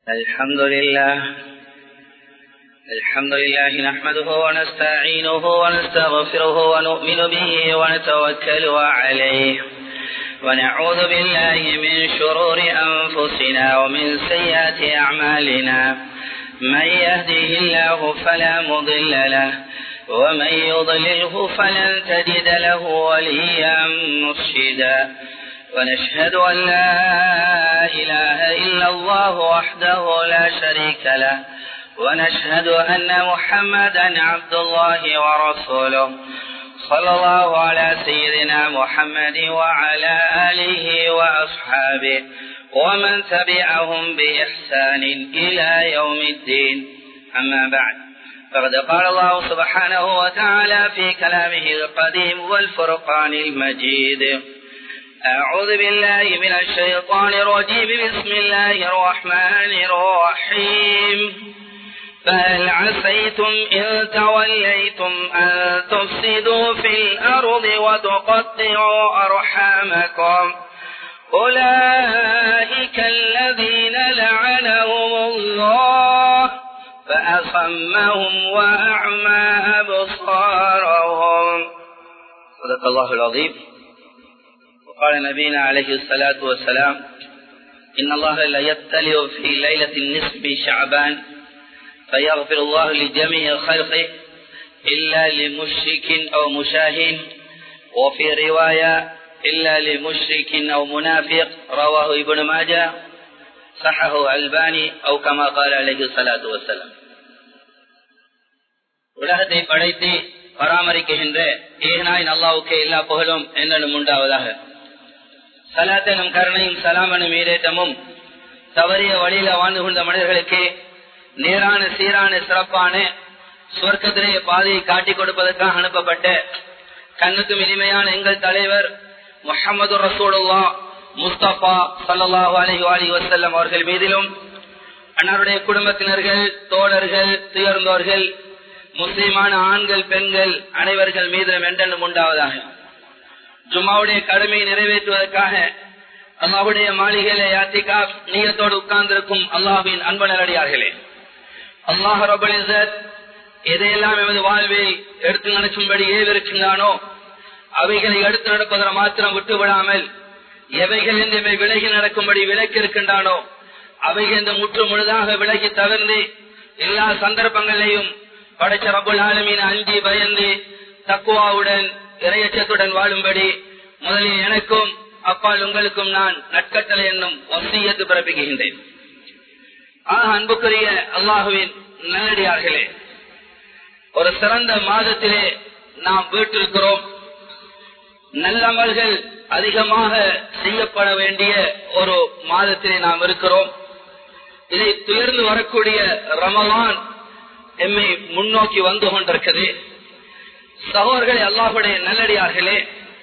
الحمد لله الحمد لله نحمده ونستعينه ونستغفره ونؤمن به ونتوكل عليه ونعوذ بالله من شرور أنفسنا ومن سيئات أعمالنا من يهده الله فلا مضل له ومن يضلله فلن تجد له وليا مرشدا ونشهد أن لا إله إلا الله وحده لا شريك له ونشهد أن محمدا عبد الله ورسوله صلى الله على سيدنا محمد وعلى آله وأصحابه ومن تبعهم بإحسان إلى يوم الدين أما بعد فقد قال الله سبحانه وتعالى في كلامه القديم والفرقان المجيد أعوذ بالله من الشيطان الرجيم بسم الله الرحمن الرحيم فهل عسيتم إن توليتم أن تفسدوا في الأرض وتقطعوا أرحامكم أولئك الذين لعنهم الله فأصمهم وأعمى أبصارهم صدق الله العظيم وقال نبينا عليه الصلاة والسلام إن الله لا يبتلئ في ليلة النصف من شعبان فيغفر الله لجميع خلقه إلا لمشرك أو مشاهن وفي رواية إلا لمشرك أو منافق رواه ابن ماجه صحه الباني أو كما قال عليه الصلاة والسلام உலகத்தை படைத்து பராமரிக்கின்ற ஏகனாய் நல்லாவுக்கே எல்லா புகழும் என்னும் உண்டாவதாக சலாத்தனும் கருணையும் சலாமனும் ஈரேற்றமும் தவறிய வழியில வாழ்ந்து கொண்ட மனிதர்களுக்கு நேரான சீரான சிறப்பான சுவர்க்கத்திலே பாதையை காட்டிக் கொடுப்பதற்காக அனுப்பப்பட்ட கண்ணுக்கும் இனிமையான எங்கள் தலைவர் முகமது ரசூலுல்லா முஸ்தபா சல்லாஹூ அலி அலி வசல்லம் அவர்கள் மீதிலும் அன்னாருடைய குடும்பத்தினர்கள் தோழர்கள் துயர்ந்தோர்கள் முஸ்லிமான ஆண்கள் பெண்கள் அனைவர்கள் மீதிலும் என்றென்றும் உண்டாவதாக ஜுமாவுடைய கடமையை நிறைவேற்றுவதற்காக அல்லாஹுடைய மாளிகையில யாத்திகா நீயத்தோடு உட்கார்ந்திருக்கும் அல்லாஹின் அன்பனடியார்களே அல்லாஹ் ரபலிசத் எதையெல்லாம் எமது வாழ்வில் எடுத்து நடக்கும்படி ஏவிருக்கின்றானோ அவைகளை எடுத்து நடப்பதில் மாத்திரம் விட்டு விடாமல் எவைகள் என்று விலகி நடக்கும்படி விலக்கி இருக்கின்றானோ அவைகள் இந்த முற்று முழுதாக விலகி தவிர்ந்து எல்லா சந்தர்ப்பங்களையும் படைச்ச ரபுல் ஆலமீன் அஞ்சி பயந்து தக்குவாவுடன் இரையச்சத்துடன் வாழும்படி முதலில் எனக்கும் அப்பால் உங்களுக்கும் நான் நட்கட்டளை என்னும் வசியத்து பிறப்பிக்கின்றேன் ஆக அன்புக்குரிய அல்லாஹுவின் நல்லடியார்களே ஒரு சிறந்த மாதத்திலே நாம் வீட்டிருக்கிறோம் நல்லமல்கள் அதிகமாக செய்யப்பட வேண்டிய ஒரு மாதத்திலே நாம் இருக்கிறோம் இதை துயர்ந்து வரக்கூடிய ரமலான் எம்மை முன்னோக்கி வந்து கொண்டிருக்கிறது சகோதரர்களே அல்லாஹுடைய நல்லடியார்களே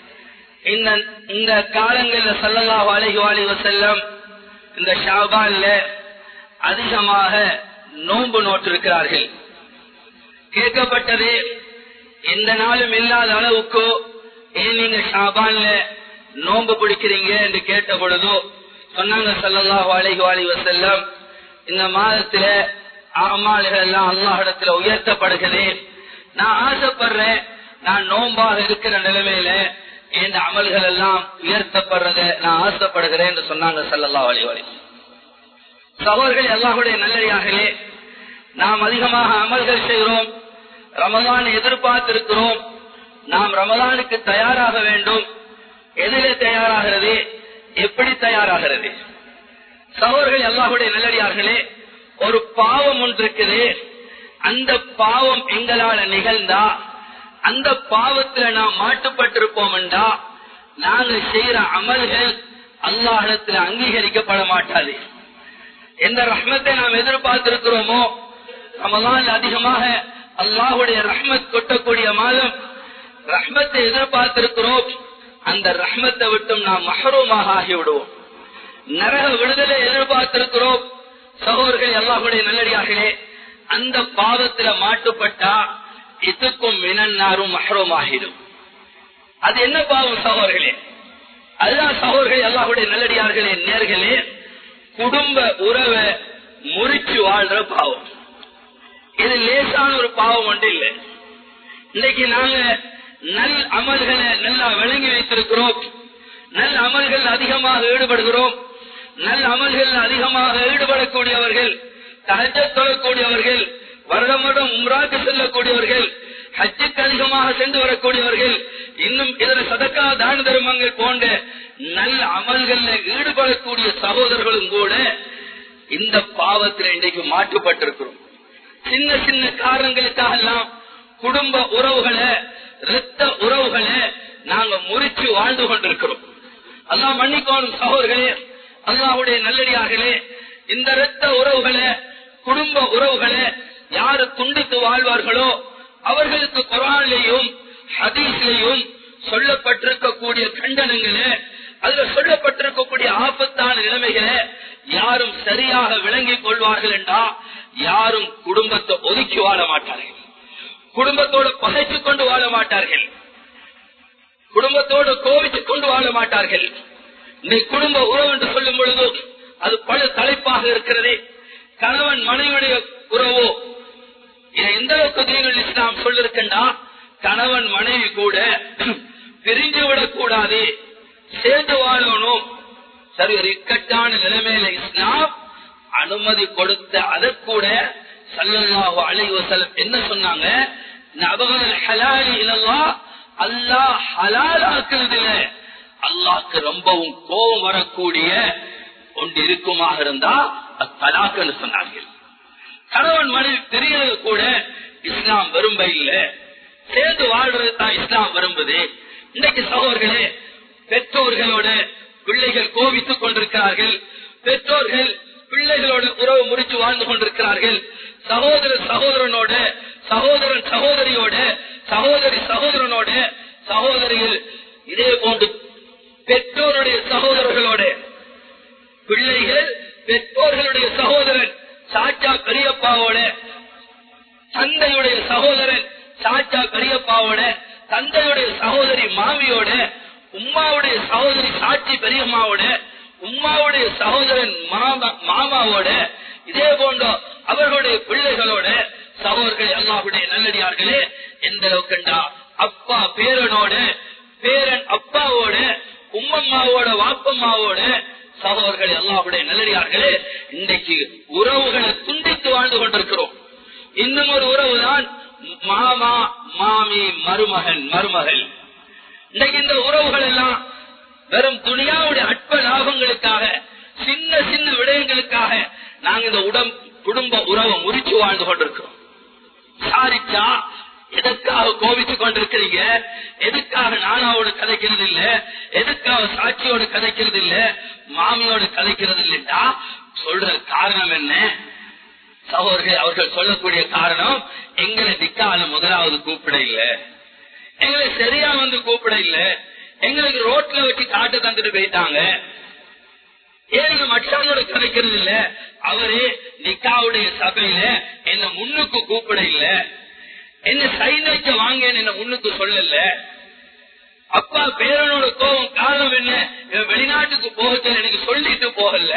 இந்த காலங்களில் சல்லல்லா வாழகி வாழி செல்லம் இந்த ஷாபான்ல அதிகமாக நோன்பு நோட்டிருக்கிறார்கள் கேட்கப்பட்டது எந்த நாளும் இல்லாத அளவுக்கு ஏன் நீங்க ஷாபான்ல நோன்பு பிடிக்கிறீங்க என்று கேட்ட பொழுதோ சொன்னாங்க சல்லல்லா வாழகி வாழி செல்லம் இந்த மாதத்துல அமால்கள் எல்லாம் அல்லாஹிடத்துல உயர்த்தப்படுகிறது நான் ஆசைப்படுறேன் நான் நோம்பாக இருக்கிற நிலைமையில இந்த அமல்கள் எல்லாம் உயர்த்தப்படுறத நான் ஆசைப்படுகிறேன் என்று சொன்னாங்க சல்லல்லா வழி வழி சகோதரர்கள் எல்லாருடைய நல்லடியார்களே நாம் அதிகமாக அமல்கள் செய்கிறோம் ரமதான் எதிர்பார்த்திருக்கிறோம் நாம் ரமதானுக்கு தயாராக வேண்டும் எதிலே தயாராகிறது எப்படி தயாராகிறது சகோதரர்கள் எல்லாருடைய நல்லடியார்களே ஒரு பாவம் ஒன்று இருக்குது அந்த பாவம் எங்களால நிகழ்ந்தா அந்த பாவத்துல நாம் மாட்டுப்பட்டிருப்போம் என்றா நாங்க செய்யற அமல்கள் அல்லாஹிடத்துல அங்கீகரிக்கப்பட மாட்டாது எந்த ரஹ்மத்தை நாம் எதிர்பார்த்திருக்கிறோமோ ரமலான் அதிகமாக அல்லாஹுடைய ரஹ்மத் கொட்டக்கூடிய மாதம் ரஹ்மத்தை எதிர்பார்த்திருக்கிறோம் அந்த ரஹ்மத்தை விட்டும் நாம் மஹரூமாக ஆகிவிடுவோம் நரக விடுதலை எதிர்பார்த்திருக்கிறோம் சகோதரர்கள் அல்லாஹுடைய நல்லடியார்களே அந்த பாவத்துல மாட்டுப்பட்டா இதுக்கும் மினன்னாரும் மஹரோம் ஆகிடும் அது என்ன பாவம் சகோதரர்களே அதுதான் சகோதரர்களே அல்லாஹுடைய நல்லடியார்களே நேர்களே குடும்ப உறவை முறிச்சு வாழ்ற பாவம் இது லேசான ஒரு பாவம் ஒன்று இல்லை இன்னைக்கு நாங்க நல் அமல்களை நல்லா விளங்கி வைத்திருக்கிறோம் நல் அமல்கள் அதிகமாக ஈடுபடுகிறோம் நல் அமல்கள் அதிகமாக ஈடுபடக்கூடியவர்கள் தகஜ தொழக்கூடியவர்கள் வருடம் வருடம் உம்ராக்கு செல்லக்கூடியவர்கள் ஹஜ்ஜுக்கு அதிகமாக சென்று வரக்கூடியவர்கள் இன்னும் இதர சதக்கா தான தர்மங்கள் போன்ற நல்ல அமல்கள்ல ஈடுபடக்கூடிய சகோதரர்களும் கூட இந்த பாவத்தில் இன்றைக்கு மாற்றப்பட்டிருக்கிறோம் சின்ன சின்ன காரணங்களுக்காக எல்லாம் குடும்ப உறவுகளை இரத்த உறவுகளை நாங்க முறிச்சு வாழ்ந்து கொண்டிருக்கிறோம் அல்லாஹ் மன்னிக்கோணும் சகோதரர்களே அல்லாஹுடைய நல்லடியார்களே இந்த இரத்த உறவுகளை குடும்ப உறவுகளை யாரு துண்டித்து வாழ்வார்களோ அவர்களுக்கு குரானிலையும் ஹதீஸ்லையும் சொல்லப்பட்டிருக்கக்கூடிய கண்டனங்களை அதுல சொல்லப்பட்டிருக்கக்கூடிய ஆபத்தான நிலைமைகளை யாரும் சரியாக விளங்கிக் கொள்வார்கள் என்றா யாரும் குடும்பத்தை ஒதுக்கி வாழ மாட்டார்கள் குடும்பத்தோடு பகைச்சு கொண்டு வாழ மாட்டார்கள் குடும்பத்தோடு கோவிச்சுக் கொண்டு வாழ மாட்டார்கள் இந்த குடும்ப உறவு என்று சொல்லும் பொழுது அது பல தலைப்பாக இருக்கிறது கணவன் மனைவியுடைய உறவோ இதை எந்த அளவுக்கு நீங்கள் இஸ்லாம் சொல்லிருக்கா கணவன் மனைவி கூட பிரிஞ்சு விடக்கூடாது சேர்ந்து வாழணும் சரி ஒரு இக்கட்டான நிலைமையில இஸ்லாம் அனுமதி கொடுத்த அதை கூட சல்லல்லாஹு அலைஹி வஸல்லம் என்ன சொன்னாங்க நபகல் ஹலாலி இலல்லாஹ் அல்லாஹ் ஹலாலாக்குறதுல அல்லாஹ்க்கு ரொம்பவும் கோபம் வரக்கூடிய ஒன்று இருக்குமாக இருந்தா அது தலாக்குன்னு சொன்னார்கள் கணவன் மனைவி தெரியறது கூட இஸ்லாம் விரும்ப இல்லை சேர்ந்து வாழ்றது தான் இஸ்லாம் விரும்புது இன்னைக்கு சகோதரர்களே பெற்றோர்களோட பிள்ளைகள் கோபித்துக் கொண்டிருக்கிறார்கள் பெற்றோர்கள் பிள்ளைகளோட உறவு முறிச்சு வாழ்ந்து கொண்டிருக்கிறார்கள் சகோதர சகோதரனோட சகோதரன் சகோதரியோட சகோதரி சகோதரனோட சகோதரிகள் இதே போன்று பெற்றோருடைய சகோதரர்களோட பிள்ளைகள் பெற்றோர்களுடைய சகோதரன் சாச்சா பெரியப்பாவோட தந்தையுடைய சகோதரன் சாச்சா பெரியப்பாவோட தந்தையுடைய சகோதரி மாமியோட உம்மாவுடைய சகோதரி சாட்சி பெரியம்மாவோட உம்மாவுடைய சகோதரன் மாமா மாமாவோட இதே போன்ற அவர்களுடைய பிள்ளைகளோட சகோதரர்கள் அல்லாஹுடைய நல்லடியார்களே எந்த அளவுக்குண்டா அப்பா பேரனோட பேரன் அப்பாவோட உம்மம்மாவோட வாப்பம்மாவோட சகோதரர்கள் அல்லாஹுடைய நல்லடியார்களே இன்றைக்கு உறவுகளை துண்டித்து வாழ்ந்து கொண்டிருக்கிறோம் இன்னும் ஒரு உறவுதான் மாமா மாமி மருமகன் மருமகள் இன்றைக்கு இந்த உறவுகள் எல்லாம் வெறும் துணியாவுடைய அற்ப லாபங்களுக்காக சின்ன சின்ன விடயங்களுக்காக நாங்க இந்த உடம் குடும்ப உறவை முறிச்சு வாழ்ந்து கொண்டிருக்கிறோம் விசாரிச்சா எதற்காக கோபித்துக் கொண்டிருக்கிறீங்க எதுக்காக நானாவோடு கதைக்கிறது இல்ல எதுக்காக சாட்சியோடு கதைக்கிறது இல்ல மாமியோடு கதைக்கிறது இல்லைண்டா சொல்ற காரணம் என்ன சகோதரர்கள் அவர்கள் சொல்லக்கூடிய காரணம் எங்களை நிக்கால முதலாவது கூப்பிட இல்ல எங்களை சரியா வந்து கூப்பிட இல்ல எங்களுக்கு ரோட்ல வச்சு காட்டு தந்துட்டு போயிட்டாங்க ஏங்க மச்சானோட கதைக்கிறது இல்ல அவரே நிக்காவுடைய சபையில என்ன முன்னுக்கு கூப்பிட இல்ல என்ன சைன் வைக்க வாங்கன்னு என்ன முன்னுக்கு சொல்லல அப்பா பேரனோட கோபம் காரணம் என்ன இவன் வெளிநாட்டுக்கு போகல எனக்கு சொல்லிட்டு போகல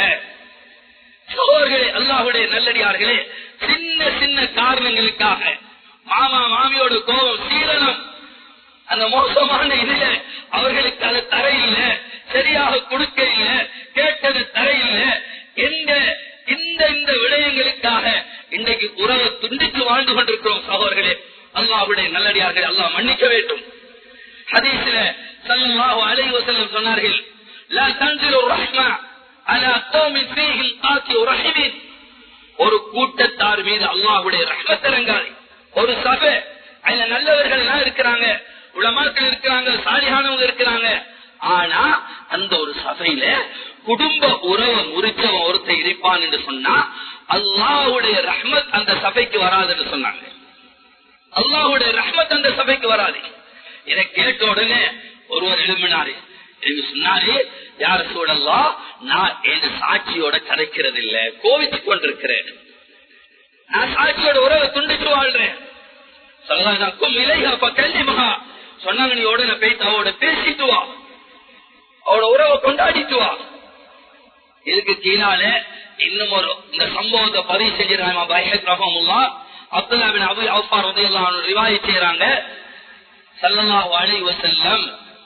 சோர்களே அல்லாஹுடைய நல்லடியார்களே சின்ன சின்ன காரணங்களுக்காக மாமா மாமியோட கோபம் சீலனம் அந்த மோசமான இதுல அவர்களுக்கு அது தர இல்ல சரியாக கொடுக்க இல்ல கேட்டது தர இல்ல எந்த இந்த இந்த விடயங்களுக்காக இன்றைக்கு உறவை துண்டித்து வாழ்ந்து கொண்டிருக்கிறோம் சகோதரர்களே அல்லாஹுடைய நல்லடியார்கள் அல்லாஹ் மன்னிக்க வேண்டும் ஹதீஸ்ல சல்லல்லாஹு அலைஹி வஸல்லம் சொன்னார்கள் லா தன்சிலு ரஹ்மா அலா கௌமின் ஃபீஹில் ஆத்தி ரஹிமின் ஒரு கூட்டத்தார் மீது அல்லாஹ்வுடைய ரஹ்மத் இறங்காது ஒரு சபை அதுல நல்லவர்கள் எல்லாம் இருக்கிறாங்க உலமாக்கள் இருக்கிறாங்க சாலிகானவங்க இருக்கிறாங்க ஆனா அந்த ஒரு சபையில குடும்ப உறவை முறிச்சவன் ஒருத்தர் இருப்பான் என்று சொன்னா அல்லாஹுடைய ரஹ்மத் அந்த சபைக்கு வராதுன்னு சொன்னாங்க அல்லாஹுடைய ரஹ்மத் அந்த சபைக்கு வராது இதை கேட்ட உடனே ஒருவர் எழுப்பினாரு எனக்கு சொன்னாரு யார சூழல்லாம் நான் என் சாட்சியோட கதைக்கிறது இல்ல கோவிச்சுக் கொண்டிருக்கிறேன் நான் சாட்சியோட உறவை துண்டிச்சு வாழ்றேன் சொல்லலாம் இலையா கல்லிமகா சொன்னாங்க நீ உடனே போயிட்டு அவட பேசிட்டு வா அவட உறவை கொண்டாடிட்டு வா இதுக்கு கீழால இன்னும் ஒரு இந்த சம்பவத்தை பதிவு செஞ்சிருக்காங்க பைஹக் ரஹமுல்லா அப்துல்லா பின் அபு அவுஃபா ரலியல்லாஹு அன்ஹு ரிவாயத் செய்றாங்க ஸல்லல்லாஹு அலைஹி வஸல்லம்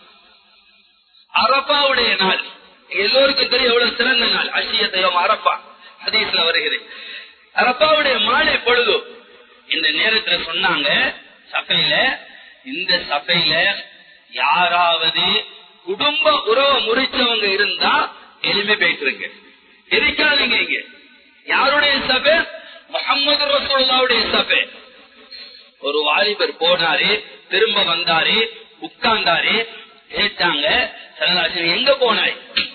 அரபாவுடைய நாள் எல்லோருக்கும் தெரியும் எவ்வளவு சிறந்த நாள் அஷியத்தையும் அரபா ஹதீஸ்ல வருகிறது அரபாவுடைய மாலை பொழுது இந்த நேரத்துல சொன்னாங்க சபையில இந்த சபையில யாராவது குடும்ப உறவை முறிச்சவங்க இருந்தா எளிமை பேசுறீங்க எரிக்காதீங்க இங்க யாருடைய சபை முகமது ரசூல்லாவுடைய சபை ஒரு வாலிபர் போனாரு திரும்ப வந்தாரு உட்கார்ந்தாரு கேட்டாங்க சரதாசன் எங்க போனாய்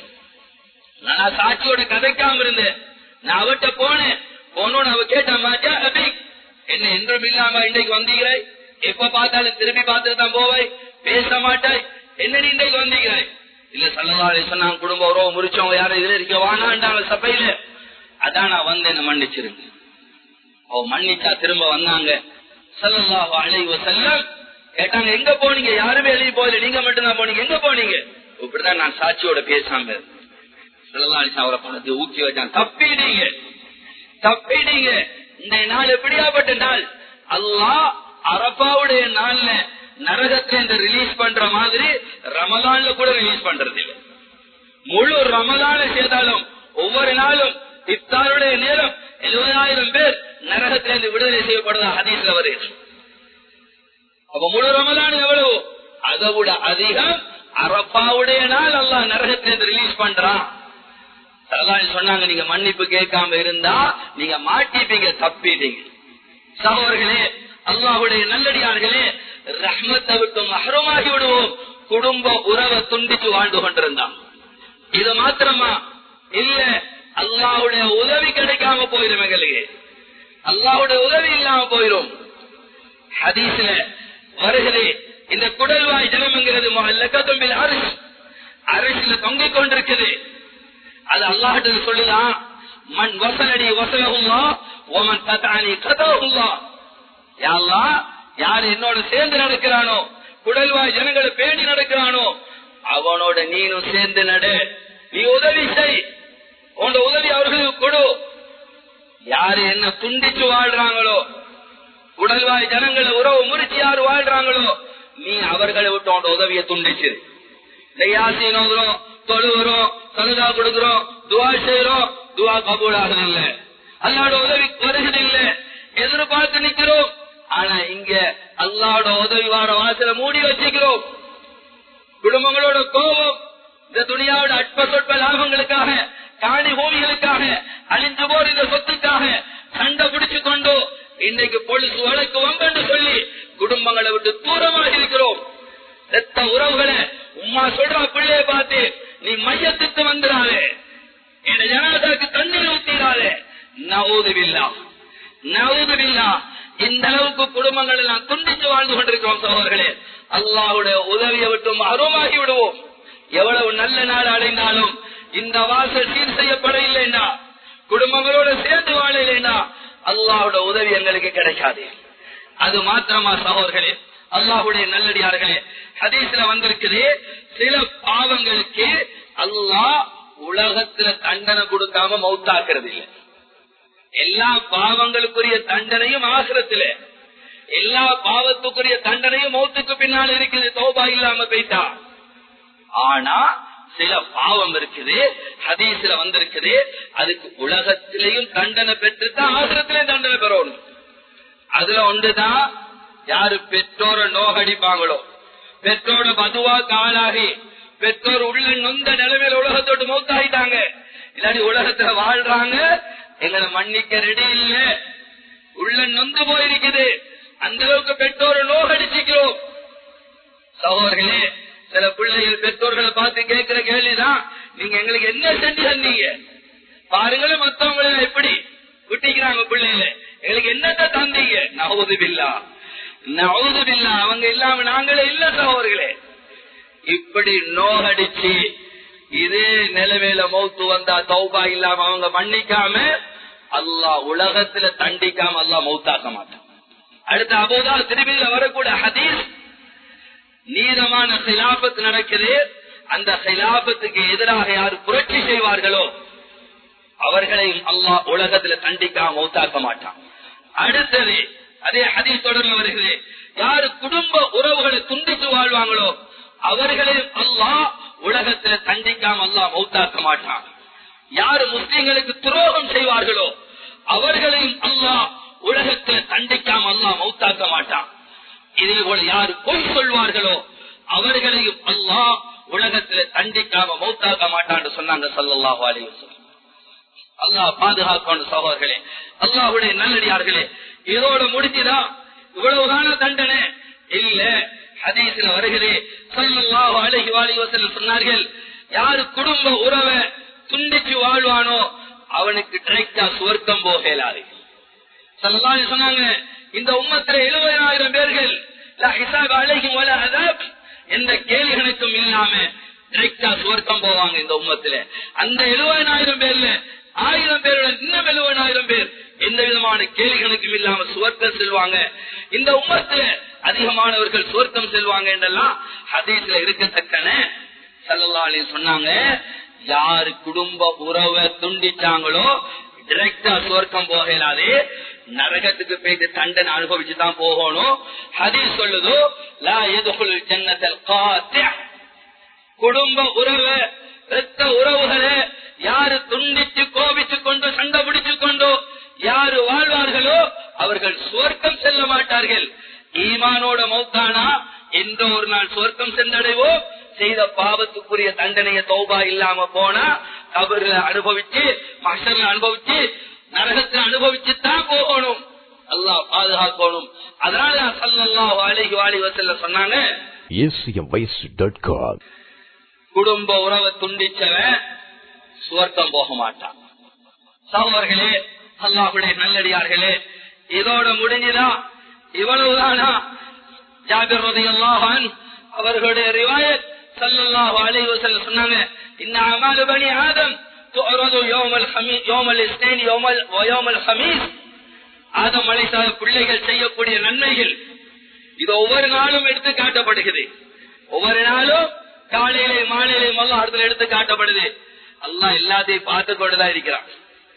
நான் சாட்சியோட கதைக்காம இருந்தேன் நான் அவட்ட போனேன் போனோன்னு அவ கேட்டா மாட்டா அபி என்ன என்றும் இல்லாம இன்றைக்கு வந்தீங்கிறாய் எப்ப பார்த்தாலும் திரும்பி பார்த்துட்டு தான் போவாய் பேச மாட்டாய் என்ன நீ இன்றைக்கு வந்தீங்கிறாய் இல்ல சல்லதாலே சொன்னாங்க குடும்ப உறவு முறிச்சவங்க யாரும் இதுல இருக்க வானாண்டாங்க சபையில அதான் நான் வந்தேன் மன்னிச்சிருங்க அவ மன்னிச்சா திரும்ப வந்தாங்க சல்லல்லாஹு அலைஹி வஸல்லம் கேட்டாங்க எங்க போனீங்க யாருமே எழுதி போகல நீங்க மட்டும் தான் போனீங்க எங்க போனீங்க இப்படிதான் நான் சாட்சியோட பேசாம இருந்தேன். ஸல்லல்லாஹு அலைஹி வஸல்லம் அவரை பார்த்து ஊக்கி வச்சான் தப்பிட்டீங்க தப்பிட்டீங்க இந்த நாள் எப்படியாப்பட்ட நாள் அல்லாஹ் அரபாவுடைய நாள்ல நரகத்தை இந்த ரிலீஸ் பண்ற மாதிரி ரமலான்ல கூட ரிலீஸ் பண்றது இல்ல முழு ரமலான செய்தாலும் ஒவ்வொரு நாளும் இப்தாருடைய நேரம் எழுபதாயிரம் பேர் நரகத்திலிருந்து விடுதலை செய்யப்படுதா ஹதீஸ்ல வருகிறது அப்ப முழு ரமலான் எவ்வளவு அதை விட அதிகம் அரப்பாவுடைய நாள் அல்லாஹ் நரகத்திலிருந்து ரிலீஸ் பண்றான் சரதாரி சொன்னாங்க நீங்க மன்னிப்பு கேட்காம இருந்தா நீங்க மாட்டிப்பீங்க தப்பிட்டீங்க சகோதரர்களே அல்லாஹுடைய நல்லடியார்களே ரஹ்மத்தை விட்டு மஹரமாகி விடுவோம் குடும்ப உறவை துண்டிச்சு வாழ்ந்து கொண்டிருந்தான் இது மாத்திரமா இல்ல அல்லாஹுடைய உதவி கிடைக்காம போயிடும் எங்களுக்கு அல்லாஹுடைய உதவி இல்லாம போயிடும் ஹதீஸ்ல வருகிறே இந்த குடல்வாய் ஜனம்ங்கிறது லக்கத்தும்பில் அரிசி அரிசியில தொங்கிக் கொண்டிருக்குது அது அல்லாஹிட்ட சொல்லுதான் மண் வசலடி வசலகுல்லா ஓமன் கதானி கதவுல்லா யாழ்லா யார் என்னோட சேர்ந்து நடக்கிறானோ குடல்வாய் ஜனங்களை பேணி நடக்கிறானோ அவனோட நீனும் சேர்ந்து நடு நீ உதவி செய் உன்னோட உதவி அவர்களுக்கு கொடு யாரு என்ன துண்டிச்சு வாழ்றாங்களோ உடல்வாய் ஜனங்களை உறவு முறிச்சு யாரு வாழ்றாங்களோ நீ அவர்களை விட்டு உன்னோட உதவியை துண்டிச்சு யாசின் ஓதுறோம் தொழுகிறோம் சலுகா கொடுக்கிறோம் துவா செய்யறோம் துவா கபூல் ஆகுதில்ல அல்லாட உதவி வருகிறதில்ல எதிர்பார்த்து நிக்கிறோம் ஆனா இங்க அல்லாட உதவி வார வாசல மூடி வச்சுக்கிறோம் குடும்பங்களோட கோபம் இந்த துணியாவோட அற்ப சொற்ப லாபங்களுக்காக காணி பூமிகளுக்காக அழிஞ்சு போர் இந்த சொத்துக்காக சண்டை பிடிச்சு கொண்டு இன்றைக்கு பொழுது வழக்கு வம்பென்று சொல்லி குடும்பங்களை விட்டு தூரமாக இருக்கிறோம் ரத்த உறவுகளை உமா சொல்ற பிள்ளைய பார்த்து நீ மையத்துக்கு வந்துடாதே என் ஜனாதாக்கு தண்ணீர் ஊத்திடாதே நவுதுவில்லா நவுதுவில்லா இந்த அளவுக்கு குடும்பங்கள் எல்லாம் துண்டித்து வாழ்ந்து கொண்டிருக்கிறோம் சகோதரர்களே அல்லாவுடைய உதவியை விட்டும் அருமாகி விடுவோம் எவ்வளவு நல்ல நாள் அடைந்தாலும் இந்த வாசல் சீர் செய்யப்பட இல்லைன்னா குடும்பங்களோட சேர்ந்து வாழ இல்லைன்னா அல்லாவோட உதவி எங்களுக்கு கிடைக்காது அது மாத்திரமா சகோதரர்களே அல்லாஹுடைய நல்லடியார்களே ஹதீஸ்ல வந்திருக்குது சில பாவங்களுக்கு அல்லாஹ் உலகத்துல தண்டனை கொடுக்காம மௌத்தாக்குறது இல்லை எல்லா பாவங்களுக்குரிய தண்டனையும் ஆசிரத்துல எல்லா பாவத்துக்குரிய தண்டனையும் மௌத்துக்கு பின்னால் இருக்குது தோபா இல்லாம போயிட்டா ஆனா சில பாவம் இருக்குது ஹதீஸ்ல வந்திருக்குது அதுக்கு உலகத்திலையும் தண்டனை பெற்றுதான் ஆசிரத்திலையும் தண்டனை பெறணும் அதுல ஒன்றுதான் யாரு பெற்றோரை நோகடிப்பாங்களோ பெற்றோட பதுவா காலாகி பெற்றோர் உள்ள நொந்த நிலைமையில உலகத்தோடு மௌத்தாயிட்டாங்க இல்லாட்டி உலகத்துல வாழ்றாங்க எங்களை மன்னிக்க ரெடி இல்ல உள்ள நொந்து போயிருக்குது அந்த அளவுக்கு பெற்றோரை நோகடிச்சுக்கிறோம் சகோதரர்களே சில பிள்ளைகள் பெற்றோர்களை பார்த்து கேட்கிற கேள்விதான் நீங்க எங்களுக்கு என்ன செஞ்சு தந்தீங்க பாருங்களும் மத்தவங்களை எப்படி விட்டிக்கிறாங்க பிள்ளைகளை எங்களுக்கு என்னத்த தந்தீங்க நவுது பில்லா நவுது பில்லா அவங்க இல்லாம நாங்களே இல்ல சகோதரர்களே இப்படி நோகடிச்சு இதே நிலைமையில மௌத்து வந்தா தௌபா இல்லாம அவங்க மன்னிக்காம அல்லாஹ் உலகத்துல தண்டிக்காம அல்லாஹ் மௌத்தாக்க மாட்டான் அடுத்த அபோதா திரும்பியில வரக்கூடிய ஹதீஸ் நீதமான சிலாபத்து நடக்குது அந்த சிலாபத்துக்கு எதிராக யார் புரட்சி செய்வார்களோ அவர்களையும் அல்லாஹ் உலகத்துல தண்டிக்காம மௌத்தாக்க மாட்டான் அடுத்தது அதே ஹதீஸ் தொடர்ந்து வருகிறது யாரு குடும்ப உறவுகளை துண்டித்து வாழ்வாங்களோ அவர்களையும் அல்லாஹ் உலகத்துல தண்டிக்காம அல்லாஹ் மௌத்தாக்க மாட்டான் யாரு முஸ்லிம்களுக்கு துரோகம் செய்வார்களோ அவர்களையும் அல்லாஹ் உலகத்துல தண்டிக்காம அல்லாஹ் மௌத்தாக்க மாட்டான் இதே போல யாரு பொய் சொல்வார்களோ அவர்களையும் அல்லாஹ் உலகத்துல தண்டிக்காம மௌத்தாக்க மாட்டான்னு சொன்னாங்க சல்லல்லாஹு அலைஹி வஸல்லம் அல்லாஹ் பாதுகாக்கணும் சகோதரர்களே அல்லாஹுடைய நல்லடியார்களே இதோட முடிஞ்சுதா இவ்வளவுதான தண்டனை இல்ல ஹதீஸ்ல வருகிறே சல்லல்லாஹு அலைஹி வாலி வஸல்லம் சொன்னார்கள் யாரு குடும்ப உறவை துண்டிச்சு வாழ்வானோ அவனுக்கு டைரக்டா சுவர்க்கம் போகலாது சல்லல்லாஹு அலைஹி சொன்னாங்க இந்த உம்மத்துல எழுபதாயிரம் பேர்கள் லா ஹிசாப் அலைஹிம் வலா அதாப் எந்த கேள்வி கணக்கும் இல்லாம டைரக்டா சுவர்க்கம் போவாங்க இந்த உம்மத்துல அந்த எழுபதாயிரம் பேர்ல ஆயிரம் பேரோட இன்னும் எழுபதாயிரம் பேர் எந்த விதமான கேள்வி கணக்கும் இல்லாம சுவர்க்கம் செல்வாங்க இந்த உம்மத்துல அதிகமானவர்கள் சுவர்க்கம் செல்வாங்க என்றெல்லாம் ஹதீஸ்ல இருக்கத்தக்கன சல்லல்லா அலி சொன்னாங்க யாரு குடும்ப உறவை துண்டிச்சாங்களோ டிரெக்டா சுவர்க்கம் போகலாது நரகத்துக்கு போயிட்டு தண்டனை அனுபவிச்சு தான் போகணும் ஹதீஸ் சொல்லுதோ லா எதுகுல் ஜன்னத்தல் காத்திய குடும்ப உறவு ரத்த உறவுகளை யாரு துண்டிச்சு கோபிச்சு கொண்டு சண்டை பிடிச்சு கொண்டு யாரு வாழ்வார்களோ அவர்கள் சுவர்க்கம் செல்ல மாட்டார்கள் ஈமானோட மௌத்தானா எந்த ஒரு நாள் சுவர்க்கம் சென்றடைவோம் செய்த பாவத்துக்குரிய தண்டனைய தௌபா இல்லாம போனா கபர்ல அனுபவிச்சு மஷர்ல அனுபவிச்சு நரகத்தை அனுபவிச்சு தான் போகணும் அல்லாஹ் பாதுகாக்கணும் அதனால சல்லல்லாஹு அலைஹி வாலி வஸல்லம் சொன்னாங்க acmvoice.com குடும்ப உறவை துண்டிச்சவன் சுவர்க்கம் போக மாட்டான் சகோதரர்களே அல்லாஹுடைய நல்லடியார்களே இதோட முடிஞ்சுதா இவ்வளவுதானா ஜாபிர் ரலியல்லாஹு அன்ஹு அவர்களுடைய ரிவாயத் ஸல்லல்லாஹு அலைஹி வஸல்லம் சொன்னாங்க இன்ன அமாலு பனி ஆதம் துஅரது யௌமல் ஹமீஸ் யௌமல் இஸ்னைன் யௌமல் வ யௌமல் ஹமீஸ் ஆதம் அலைஹிஸ்ஸலாம் பிள்ளைகள் செய்யக்கூடிய நன்மைகள் இது ஒவ்வொரு நாளும் எடுத்து காட்டப்படுகிறது ஒவ்வொரு நாளும் காலையிலே மாலையிலே மல்ல இடத்துல எடுத்து காட்டப்படுது அல்லாஹ் எல்லாத்தையும் பார்த்து கொண்டுதான் இருக்கிறான்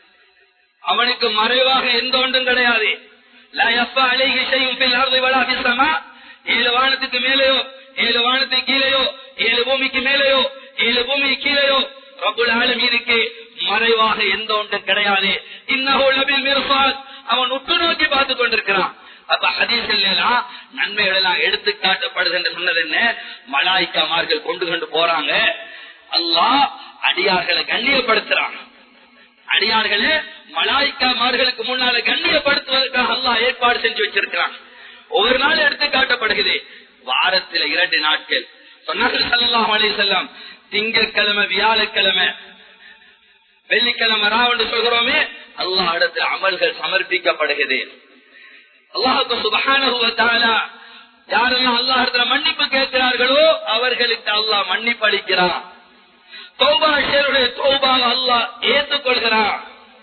அவனுக்கு மறைவாக எந்த ஒன்றும் கிடையாது லா யஃபா அலைஹி ஷைஉன் ஃபில் அர்தி வலா ஃபிஸ் ஸமா ஏழு வானத்துக்கு மேலேயோ ஏழு வானத்துக்கு கீழேயோ ஏழு பூமிக்கு மேலேயோ ஏழு பூமிக்கு கீழேயோ ரப்புல் ஆலமீனுக்கு மறைவாக எந்த ஒன்றும் கிடையாது இன்னஹு லபில் மிர்சாத் அவன் உற்று நோக்கி பார்த்து கொண்டிருக்கிறான் அப்ப ஹதீஸ்கள் எல்லாம் நன்மைகள் எல்லாம் எடுத்து காட்டப்படுது என்று சொன்னது என்ன மலாய்க்காமார்கள் கொண்டு கொண்டு போறாங்க அல்லாஹ் அடியார்களை கண்ணியப்படுத்துறான் அடியார்களே மலாய்க்காமார்களுக்கு முன்னால கண்ணியப்படுத்துவதற்காக அல்லாஹ் ஏற்பாடு செஞ்சு வச்சிருக்கிறான் ஒவ்வொரு நாள் எடுத்து காட்டப்படுகிறது வாரத்துல இரண்டு நாட்கள் சொன்னார்கள் சல்லாஹ் அலி செல்லம் திங்கட்கிழமை வியாழக்கிழமை வெள்ளிக்கிழமை ராவண்டு சொல்கிறோமே அல்லாஹ் இடத்துல அமல்கள் சமர்ப்பிக்கப்படுகிறது அல்லாஹுக்கு சுபகான யாரெல்லாம் அல்லாஹ் இடத்துல மன்னிப்பு கேட்கிறார்களோ அவர்களுக்கு அல்லாஹ் மன்னிப்பு அளிக்கிறான் தௌபாஷருடைய தௌபாவை அல்லாஹ் ஏற்றுக்கொள்கிறான்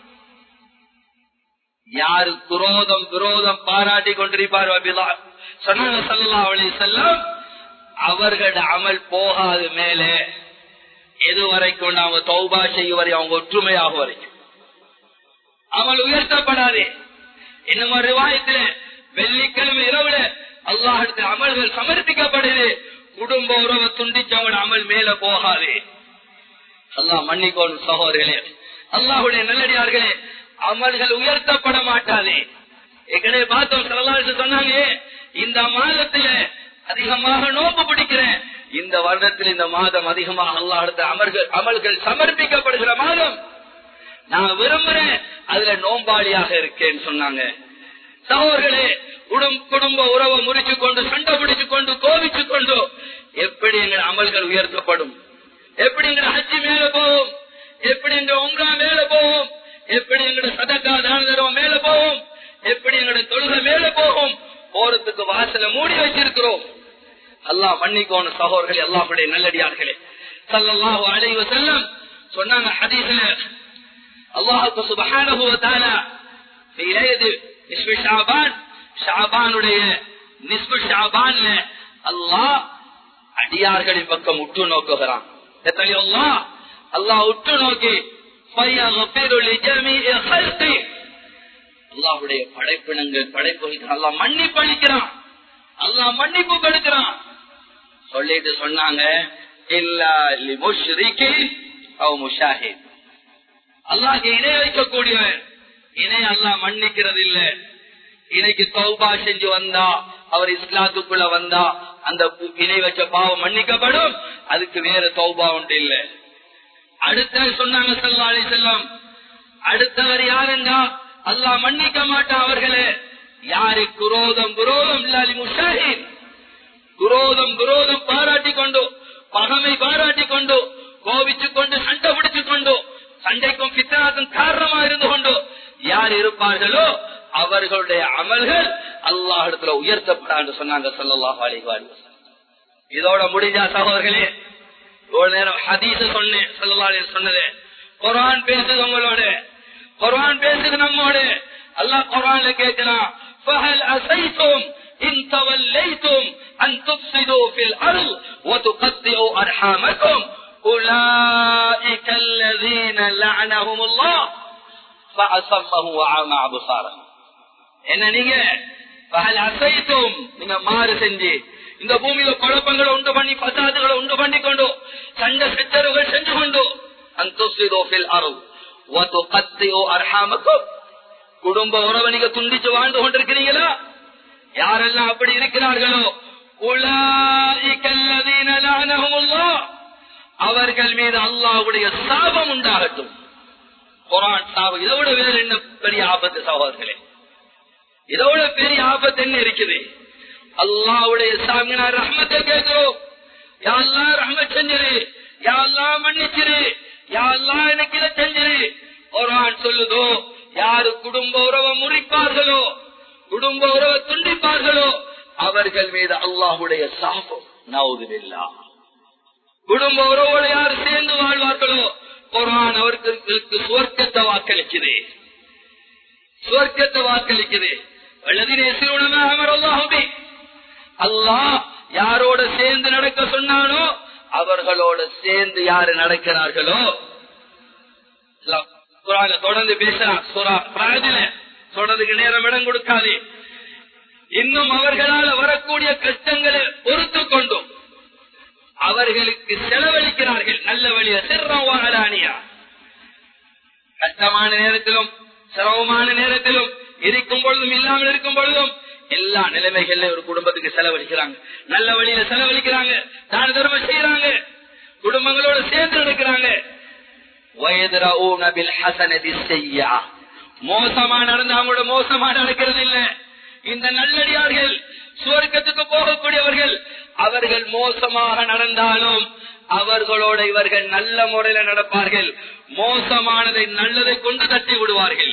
யாரு குரோதம் விரோதம் பாராட்டி கொண்டிருப்பார் சொன்னாங்க சல்லா அலி செல்லம் அவர்களோட அமல் போகாது மேலே எது வரைக்கும் அவங்க தௌபா செய்யும் வரை அவங்க ஒற்றுமையாக வரைக்கும் அமல் உயர்த்தப்படாது இன்னும் ஒரு ரிவாயத்துல வெள்ளிக்கிழமை இரவுல அல்லாஹிடத்து அமல்கள் சமர்ப்பிக்கப்படுது குடும்ப உறவை துண்டிச்சவங்க அமல் மேல போகாது அல்லாஹ் மன்னிக்கோணும் சகோதரர்களே அல்லாஹுடைய நல்லடியார்களே அமல்கள் உயர்த்தப்பட மாட்டாது ஏற்கனவே பார்த்தோம் சில சொன்னாங்க இந்த மாதத்துல அதிகமாக நோம்பு பிடிக்கிறேன் இந்த வருடத்தில் இந்த மாதம் அதிகமாக அல்லாஹ் அமல்கள் அமல்கள் சமர்ப்பிக்கப்படுகிற மாதம் நான் விரும்புறேன் அதுல நோம்பாளியாக இருக்கேன்னு சொன்னாங்க சகோதரர்களே குடும்ப உறவை முறிச்சு கொண்டு சண்டை பிடிச்சு கொண்டு கோவிச்சு கொண்டு எப்படி எங்கள் அமல்கள் உயர்த்தப்படும் எப்படி எங்க ஹஜ்ஜி மேல போவோம் எப்படி எங்க உங்கா மேல போவோம் எப்படி எங்களோட சதக்கா தானதரம் மேல போவோம் எப்படி எங்களோட தொழுகை மேல போகும் போறதுக்கு வாசல மூடி வச்சிருக்கிறோம் அல்லாஹ் மன்னிக்கோணும் சகோதரர்களே அல்லாஹுடைய நல்லடியார்களே சல்லாஹூ அலைவ செல்லம் சொன்னாங்க ஹதீஸ்ல அல்லாஹுக்கு சுபஹானஹு வ தஆலா في ليله نصف شعبان ஷாபானுடைய நிஸ்பு ஷாபான்ல அல்லாஹ் அடியார்களின் பக்கம் உற்று நோக்குகிறான் எத்தனையோ அல்லாஹ் அல்லாஹ் உற்று நோக்கி فَيَغْفِرُ لِجَمِيعِ خَلْقِهِ அல்லாஹ்வுடைய படைப்பினங்கள் படைப்புகளுக்கு அல்லாஹ் மன்னிப்பு அளிக்கிறான் அல்லாஹ் மன்னிப்பு கொடுக்கிறான் சொல்லிட்டு சொன்னாங்க இல்லா லிமுஷ்ரிகின் அவ் முஷாஹித் அல்லாஹ்க்கு இணை வைக்கக்கூடியவன் இணை அல்லாஹ் மன்னிக்கிறது இல்ல இணைக்கு தௌபா செஞ்சு வந்தா அவர் இஸ்லாத்துக்குள்ள வந்தா அந்த பு- இணை வச்ச பாவம் மன்னிக்கப்படும் அதுக்கு வேற தௌபா உண்டு இல்ல அடுத்த சொன்னாங்க சல்லா அலி செல்லம் அடுத்தவர் யாருண்டா அல்லாஹ் மன்னிக்க மாட்டான் அவர்களே யாரு குரோதம் குரோதம் இல்லாலி முஷாஹின் குரோதம் குரோதம் பாராட்டி கொண்டு பகமை பாராட்டி கொண்டு கோபிச்சு கொண்டு சண்டை பிடிச்சு கொண்டு சண்டைக்கும் பித்தனாக்கும் காரணமா இருந்து கொண்டு யார் இருப்பார்களோ அவர்களுடைய அமல்கள் அல்லாஹ் இடத்துல உயர்த்தப்படான்னு சொன்னாங்க சொல்லல்லாஹ் அலிவாரி இதோட முடிஞ்சா சகோதரர்களே ஒரு நேரம் ஹதீஸ சொன்னேன் சல்லல்லாஹு அலைஹி சொன்னது குர்ஆன் பேசுது உங்களோட குர்ஆன் பேசுது நம்மோட அல்லாஹ் குர்ஆன்ல கேட்கிறான் فهل عسيتم إن توليتم أن تفسدوا في الأرض وتقطعوا أرحامكم أولئك الذين لعنهم الله فأصمه وعمى أبصارهم என்ன நீங்க பகல் அசைத்தும் நீங்க மாறு செஞ்சு இந்த பூமியில குழப்பங்களை உண்டு பண்ணி பசாதுகளை உண்டு பண்ணி கொண்டு சண்டை சச்சரவுகள் செஞ்சு கொண்டு அந்தோசிதோபில் அருள் அர்ஹாமக்கும் குடும்ப உறவை நீங்க துண்டிச்சு வாழ்ந்து கொண்டிருக்கிறீங்களா யாரெல்லாம் அப்படி இருக்கிறார்களோ உலாயிக அல்லதீன லஅனஹுமுல்லாஹ். அவர்கள் மீது அல்லாஹ்வுடைய சாபம் உண்டாகட்டும் குரான் சாபம் இதை விட வேற என்ன பெரிய ஆபத்து சகோதரர்களே இதோட பெரிய ஆபத்து என்ன இருக்குது அல்லாவுடைய சாமினா ரஹ்மத்தை கேட்கிறோம் யாரெல்லாம் ரஹ்மத் செஞ்சிரு யாரெல்லாம் மன்னிச்சிரு யாரெல்லாம் எனக்கு இதை செஞ்சிரு குரான் சொல்லுதோ யாரு குடும்ப உறவை முறிப்பார்களோ குடும்ப உறவை துண்டிப்பார்களோ அவர்கள் மீது அல்லாஹுடைய சாபம் நவுதுவில்லா குடும்ப உறவோடு யார் சேர்ந்து வாழ்வார்களோ குரான் அவர்களுக்கு சுவர்க்கத்தை வாக்களிக்குது சுவர்க்கத்தை வாக்களிக்குது வல்லதினே சிறுவனமே அமரல்லாஹுபி அல்லாஹ் யாரோட சேர்ந்து நடக்க சொன்னானோ அவர்களோட சேர்ந்து யாரு நடக்கிறார்களோ அல்லாஹ் குர்ஆன்ல தொடர்ந்து பேசுறான் சூரா பிராயதில சொல்றதுக்கு நேரம் இடம் கொடுக்காது இன்னும் அவர்களால் வரக்கூடிய கஷ்டங்களை பொறுத்து கொண்டும் அவர்களுக்கு செலவழிக்கிறார்கள் நல்ல வழிய சிறவாகலானியா கஷ்டமான நேரத்திலும் சிரமமான நேரத்திலும் இருக்கும் பொழுதும் இல்லாமல் இருக்கும் பொழுதும் எல்லா நிலைமைகள்ல ஒரு குடும்பத்துக்கு செலவழிக்கிறாங்க நல்ல வழியில செலவழிக்கிறாங்க தான தர்மம் செய்யறாங்க குடும்பங்களோட சேர்ந்து நடக்கிறாங்க وَيَدْرَؤُونَ بِالْحَسَنَةِ السَّيِّئَةِ. மோசமா நடந்து அவங்களோட மோசமா நடக்கிறது இல்ல இந்த நல்லடியார்கள் சுவர்க்கத்துக்கு போகக்கூடியவர்கள் அவர்கள் மோசமாக நடந்தாலும் அவர்களோட இவர்கள் நல்ல முறையில நடப்பார்கள் மோசமானதை நல்லதை கொண்டு தட்டி விடுவார்கள்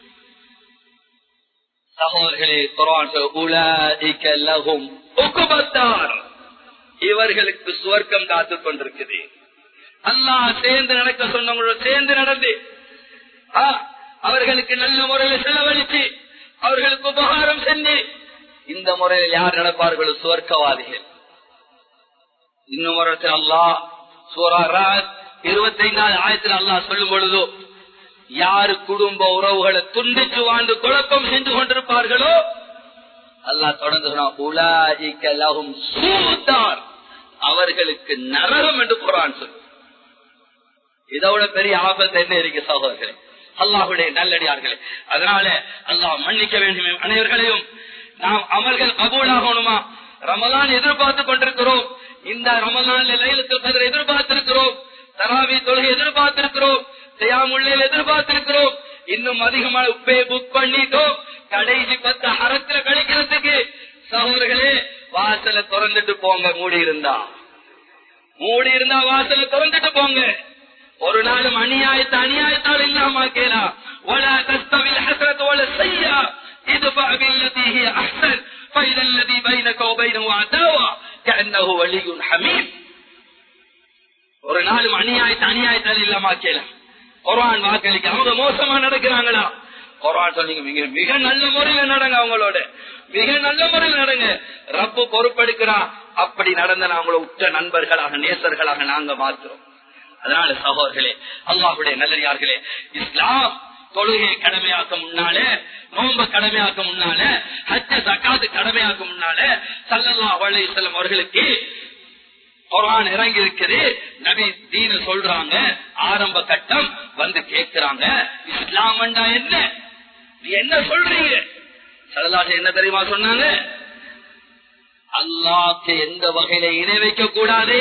சகோதரர்களே குர்ஆன் சொல், "உலாஇக லஹும் உக்குபத்தார்." இவர்களுக்கு சுவர்க்கம் காத்துக் கொண்டிருக்குது அல்லாஹ் சேர்ந்து நடக்க சொன்னவங்களோட சேர்ந்து நடந்து ஆ, அவர்களுக்கு நல்ல முறையில செலவழிச்சு அவர்களுக்கு உபகாரம் செஞ்சு இந்த முறையில் யார் நடப்பார்களோ சுவர்க்கவாதிகள் இன்னும் ஒரு இடத்துல அல்லாஹ் சூரா ராத் இருபத்தைந்தாவது ஆயத்தில் அல்லாஹ் சொல்லும் பொழுதோ யாரு குடும்ப உறவுகளை துண்டிச்சு வாழ்ந்து குழப்பம் செஞ்சு கொண்டிருப்பார்களோ அல்லாஹ் தொடர்ந்து சொன்னான், "உலாயிக லஹும் சூத்தார்." அவர்களுக்கு நரகம் என்று குரான் சொல்லு இதோட பெரிய ஆபத்து என்ன இருக்கு சகோதரர்களே அல்லாஹுடைய நல்லடியார்களே அதனால அல்லாஹ் மன்னிக்க வேண்டும் அனைவர்களையும் நாம் அமல்கள் கபூலாகணுமா ரமலான் எதிர்பார்த்து கொண்டிருக்கிறோம் இந்த ரமலான் லைலத்துல் கதிர் எதிர்பார்த்திருக்கிறோம் தராவி தொழுகை எதிர்பார்த்திருக்கிறோம் செய்யாமுள்ளையில் எதிர்பார்த்திருக்கிறோம் இன்னும் அதிகமாக உப்பே புக் பண்ணிட்டோம் கடைசி பத்து அறத்துல கழிக்கிறதுக்கு சகோதரர்களே வாசலை திறந்துட்டு போங்க மூடி இருந்தா மூடி இருந்தா வாசலை திறந்துட்டு போங்க ஒரு நாளும் அநியாயத்தை அநியாயத்தால் இல்லாம கேளா ولا تستوي الحسنة ولا السيئة ادفع بالتي هي أحسن فإذا الذي بينك وبينه عداوة كأنه ولي حميم ஒரு நாளும் அநியாயத்தை அநியாயத்தால் இல்லாம கேளா குரான் வாக்களிக்க அவங்க மோசமா நடக்கிறாங்களா குரான் சொன்னீங்க மிக மிக நல்ல முறையில நடங்க அவங்களோட மிக நல்ல முறையில் நடங்க ரப்பு பொறுப்பெடுக்கிறான் அப்படி நடந்த அவங்கள உற்ற நண்பர்களாக நேசர்களாக நாங்க மாத்துறோம் அதனால சகோதரர்களே அல்லாஹுடைய நல்லடியார்களே இஸ்லாம் தொழுகை கடமையாக்க முன்னால நோம்ப கடமையாக்க முன்னால ஹஜ்ஜ சக்காத்து கடமையாக்க முன்னால சல்லல்லா அலைஹிஸ்ஸலாம் அவர்களுக்கு குரான் இறங்கி இருக்குது நபி தீன சொல்றாங்க ஆரம்ப கட்டம் வந்து கேட்கிறாங்க இஸ்லாம் என்ன நீ என்ன சொல்றீங்க சல்லல்லாஹு என்ன தெரியுமா சொன்னாங்க அல்லாஹ்க்கு எந்த வகையில இணை வைக்க கூடாது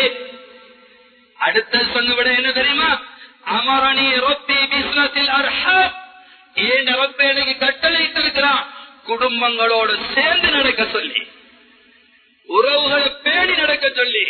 அடுத்த சொன்னவிட என்ன தெரியுமா அமரணி ரொப்பி பிஸ்னத்தில் அர்ஹம் ஏன் ரப்ப எனக்கு கட்டளையிட்டிருக்கிறான் குடும்பங்களோடு சேர்ந்து நடக்க சொல்லி உறவுகளை பேணி நடக்க சொல்லி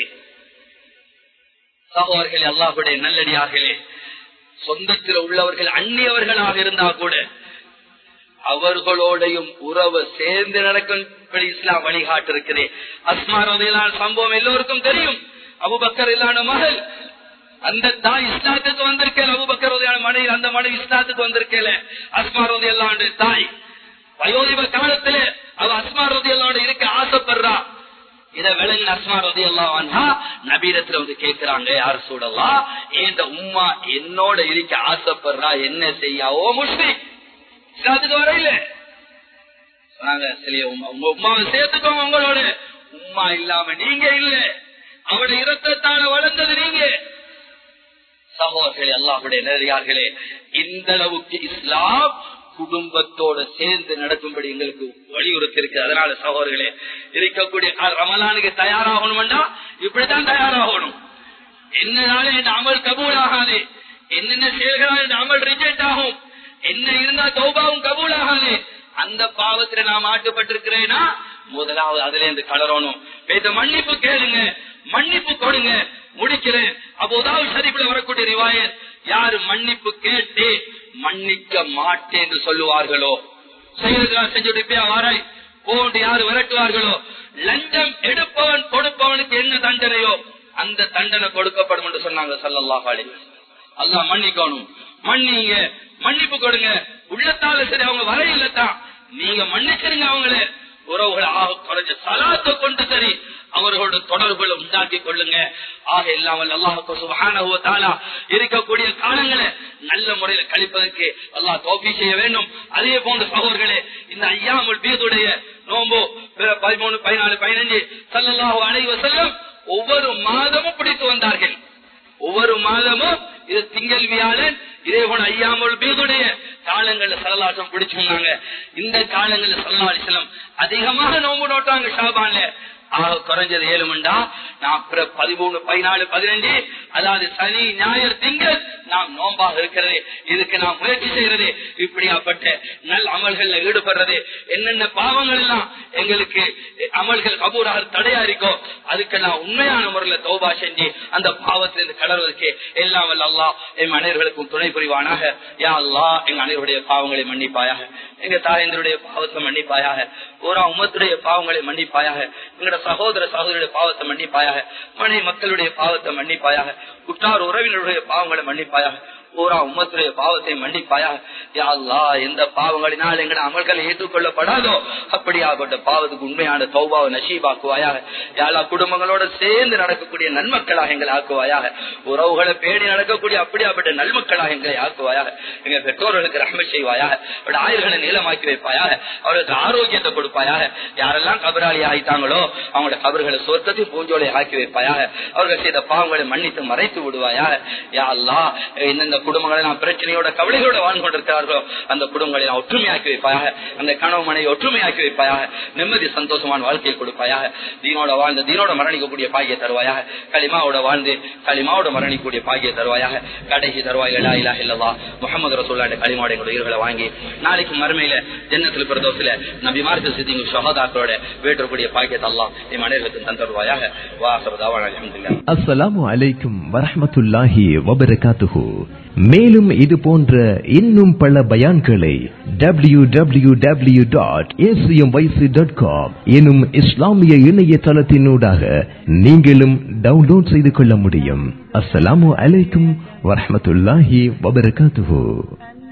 சகோதரர்களே அல்லாஹுடைய நல்லடியார்களே சொந்தத்தில் உள்ளவர்கள் அந்நியவர்களாக இருந்தா கூட அவர்களோடையும் உறவு சேர்ந்து நடக்கும்படி இஸ்லாம் வழிகாட்டு இருக்கிறே அஸ்மாரதையிலான சம்பவம் எல்லோருக்கும் தெரியும் அபுபக்கர் இல்லான மகள் அந்த தாய் இஸ்லாத்துக்கு வந்திருக்கல அபுபக்கரோதையான மனைவி அந்த மனைவி இஸ்லாத்துக்கு வந்திருக்கல அஸ்மாரோதி எல்லாம் தாய் வயோதிப காலத்துல அவ அஸ்மாரோதி எல்லாம் இருக்க ஆசைப்படுறா இத விளங்கி அஸ்மா ரதி எல்லாம் நபீரத்துல வந்து கேட்கிறாங்க யார் சூழலாம் இந்த உம்மா என்னோட இருக்க ஆசைப்படுறா என்ன செய்யா ஓ முஸ்லிம் இஸ்லாத்துக்கு வரையில சொன்னாங்க சரி உங்க உமாவை சேர்த்துக்கோங்க உங்களோட உம்மா இல்லாம நீங்க இல்ல அவட இரத்தத்தால வளர்ந்தது நீங்க சகோதரர்களே அல்லாஹுடைய நேரியார்களே இந்த அளவுக்கு இஸ்லாம் குடும்பத்தோட சேர்ந்து நடக்கும்படி எங்களுக்கு வலியுறுத்தி இருக்கு அதனால சகோதரர்களே இருக்கக்கூடிய ரமலானுக்கு தயாராகணும்னா இப்படித்தான் தயாராகணும் என்னனாலும் இந்த அமல் கபூல் ஆகாது என்னென்ன செயல்களால் இந்த அமல் ரிஜெக்ட் ஆகும் என்ன இருந்தா தௌபாவும் கபூல் ஆகாது அந்த பாவத்துல நான் மாட்டுப்பட்டிருக்கிறேன்னா முதலாவது அதுல இருந்து கலரணும் மன்னிப்பு கேளுங்க மன்னிப்பு கொடுங்க முடிக்கிறேன் அப்போதாவது ஷரீப்ல வரக்கூடிய ரிவாயத் யாரு மன்னிப்பு கேட்டு மன்னிக்க மாட்டேன் என்று சொல்லுவார்களோ செயல்களா செஞ்சுட்டு வாராய் போன்று யாரு விரட்டுவார்களோ லஞ்சம் எடுப்பவன் கொடுப்பவனுக்கு என்ன தண்டனையோ அந்த தண்டனை கொடுக்கப்படும் என்று சொன்னாங்க சல்லல்லாஹ் அலி அல்லாஹ் மன்னிக்கணும் மன்னிங்க மன்னிப்பு கொடுங்க உள்ளத்தால சரி அவங்க வரையில தான் நீங்க மன்னிச்சிருங்க அவங்கள உறவுகளை ஆக குறைஞ்ச சலாத்தை கொண்டு சரி அவர்களோட தொடர்புகளை உண்டாக்கி கொள்ளுங்க ஆக இல்லாமல் அல்லாஹுக்கு சுகான இருக்கக்கூடிய காலங்களை நல்ல முறையில கழிப்பதற்கு அல்லாஹ் தோப்பி செய்ய வேண்டும் அதே போன்ற சகோதரர்களே இந்த ஐயாமுல் பீதுடைய நோம்போ பதிமூணு பதினாலு பதினஞ்சு சல்லாஹூ அனைவ செல்லும் ஒவ்வொரு மாதமும் பிடித்து வந்தார்கள் ஒவ்வொரு மாதமும் இது திங்கள் வியாழன் இதே போல ஐயாமுல் பீதுடைய காலங்கள்ல சரலாசம் பிடிச்சிருந்தாங்க இந்த காலங்கள்ல சல்லாசலம் அதிகமாக நோம்பு நோட்டாங்க ஷாபான்ல ஆக குறைஞ்சது ஏழு மண்டா நான் பதிமூணு பதினாலு பதினஞ்சு அதாவது சனி ஞாயிறு திங்கள் நாம் நோம்பாக இருக்கிறது இதுக்கு நாம் முயற்சி செய்யறது இப்படியாப்பட்ட நல் அமல்கள்ல ஈடுபடுறது என்னென்ன பாவங்கள் எல்லாம் எங்களுக்கு அமல்கள் கபூராக தடையா இருக்கோ அதுக்கெல்லாம் உண்மையான முறையில தௌபா செஞ்சு அந்த பாவத்திலிருந்து கடறுவதற்கு எல்லாம் வல்ல அல்லா என் அனைவர்களுக்கும் துணை புரிவானாக யா அல்லா எங்க அனைவருடைய பாவங்களை மன்னிப்பாயாக எங்க தாயந்தருடைய பாவத்தை மன்னிப்பாயாக ஒரு உமத்துடைய பாவங்களை மன்னிப்பாயாக எங்களோட சகோதர சகோதரியுடைய பாவத்தை மன்னிப்பாயாக மனை மக்களுடைய பாவத்தை மன்னிப்பாயாக குற்றார் உறவினருடைய பாவங்களை மன்னிப்பாயாக பூரா உம்மத்துடைய பாவத்தை மன்னிப்பாயாக யாழ்லா எந்த பாவங்களினால் எங்கட அமல்களை ஏற்றுக்கொள்ளப்படாதோ அப்படியாப்பட்ட பாவத்துக்கு உண்மையான தௌபாவை நசீபாக்குவாயாக யாழா குடும்பங்களோட சேர்ந்து நடக்கக்கூடிய நன்மக்களாக எங்களை ஆக்குவாயாக உறவுகளை பேடி நடக்கக்கூடிய அப்படியாப்பட்ட நல்மக்களாக எங்களை ஆக்குவாயாக எங்க பெற்றோர்களுக்கு ரஹ்ம செய்வாயாக ஆயுள்களை நீளமாக்கி வைப்பாயாக அவர்களுக்கு ஆரோக்கியத்தை கொடுப்பாயாக யாரெல்லாம் கபராளி ஆயிட்டாங்களோ அவங்களோட கபர்களை சொர்க்கத்தை பூஞ்சோலை ஆக்கி வைப்பாயாக அவர்கள் செய்த பாவங்களை மன்னித்து மறைத்து விடுவாயாக யா அல்லா எந்தெந்த குடும்பங்களை நாம் பிரச்சனையோட கவலைகளோட வாழ்ந்து கொண்டிருக்கிறார்களோ அந்த குடும்பங்களை நான் ஒற்றுமையாக்கி வைப்பாயாக அந்த கணவன் மனைவி ஒற்றுமையாக்கி வைப்பாயாக நிம்மதி சந்தோஷமான வாழ்க்கையை கொடுப்பாயாக தீனோட வாழ்ந்து தீனோட மரணிக்கக்கூடிய பாகிய தருவாயாக களிமாவோட வாழ்ந்து களிமாவோட மரணிக்கக்கூடிய பாகிய தருவாயாக கடைசி தருவாய் இல்லா இல்லா இல்லவா முகமது ரசூல்லாண்ட களிமாவோட எங்களுடைய உயிர்களை வாங்கி நாளைக்கு மறுமையில ஜன்னத்தில் பிரதோசில நபி மார்க்க சித்திங்க சகோதாக்களோட வேற்றக்கூடிய பாக்கியத்தை அல்லாம் என் மனைவர்களுக்கு தந்தருவாயாக வாசவதாவான அலமதுல்லா அஸ்ஸலாமு அலைக்கும் வரஹ்மத்துல்லாஹி வபரகாத்துஹு மேலும் இது போன்ற இன்னும் பல பயான்களை W W W dot dot com எனும் இஸ்லாமிய இணையதளத்தினூடாக நீங்களும் டவுன்லோட் செய்து கொள்ள முடியும் அஸ்ஸலாமு அலைக்கும் வரஹ்மத்துல்லாஹி வபரகாத்துஹு